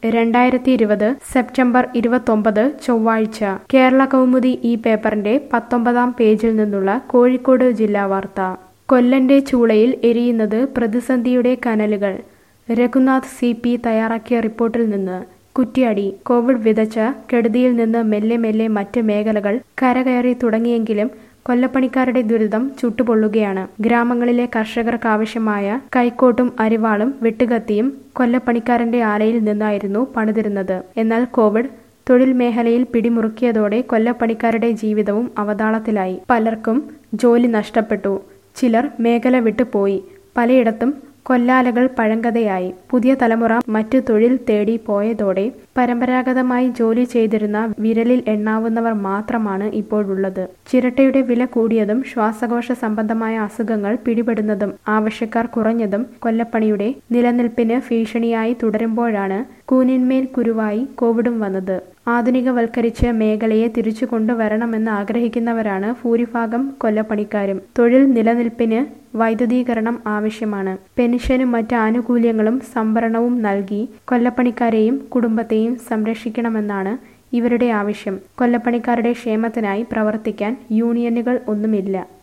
രണ്ടായിരത്തി ഇരുപത് സെപ്റ്റംബർ ഇരുപത്തൊമ്പത് ചൊവ്വാഴ്ച കേരള കൗമുദി ഈ പേപ്പറിന്റെ പത്തൊമ്പതാം പേജിൽ നിന്നുള്ള കോഴിക്കോട് ജില്ലാ വാർത്ത കൊല്ലന്റെ ചൂളയിൽ എരിയുന്നത് പ്രതിസന്ധിയുടെ കനലുകൾ രഘുനാഥ് സി പി തയ്യാറാക്കിയ റിപ്പോർട്ടിൽ നിന്ന് കുറ്റ്യാടി കോവിഡ് വിതച്ച കെടുതിയിൽ നിന്ന് മെല്ലെ മെല്ലെ മറ്റ് മേഖലകൾ കരകയറി തുടങ്ങിയെങ്കിലും കൊല്ലപ്പണിക്കാരുടെ ദുരിതം ചുട്ടുപൊള്ളുകയാണ് ഗ്രാമങ്ങളിലെ കർഷകർക്കാവശ്യമായ കൈക്കോട്ടും അരിവാളും വെട്ടുകത്തിയും കൊല്ലപ്പണിക്കാരന്റെ ആലയിൽ നിന്നായിരുന്നു പണിതിരുന്നത് എന്നാൽ കോവിഡ് തൊഴിൽ മേഖലയിൽ പിടിമുറുക്കിയതോടെ കൊല്ലപ്പണിക്കാരുടെ ജീവിതവും അവതാളത്തിലായി പലർക്കും ജോലി നഷ്ടപ്പെട്ടു ചിലർ മേഖല വിട്ടുപോയി പലയിടത്തും കൊല്ലാലകൾ പഴങ്കഥയായി പുതിയ തലമുറ മറ്റു തൊഴിൽ തേടി പോയതോടെ പരമ്പരാഗതമായി ജോലി ചെയ്തിരുന്ന വിരലിൽ എണ്ണാവുന്നവർ മാത്രമാണ് ഇപ്പോഴുള്ളത് ചിരട്ടയുടെ വില കൂടിയതും ശ്വാസകോശ സംബന്ധമായ അസുഖങ്ങൾ പിടിപെടുന്നതും ആവശ്യക്കാർ കുറഞ്ഞതും കൊല്ലപ്പണിയുടെ നിലനിൽപ്പിന് ഭീഷണിയായി തുടരുമ്പോഴാണ് കൂനിന്മേൽ കുരുവായി കോവിഡും വന്നത് ആധുനികവൽക്കരിച്ച മേഖലയെ തിരിച്ചു കൊണ്ടുവരണമെന്ന് ആഗ്രഹിക്കുന്നവരാണ് ഭൂരിഭാഗം കൊല്ലപ്പണിക്കാരും തൊഴിൽ നിലനിൽപ്പിന് വൈദ്യുതീകരണം ആവശ്യമാണ് പെൻഷനും മറ്റ് ആനുകൂല്യങ്ങളും സംവരണവും നൽകി കൊല്ലപ്പണിക്കാരെയും കുടുംബത്തെയും സംരക്ഷിക്കണമെന്നാണ് ഇവരുടെ ആവശ്യം കൊല്ലപ്പണിക്കാരുടെ ക്ഷേമത്തിനായി പ്രവർത്തിക്കാൻ യൂണിയനുകൾ ഒന്നുമില്ല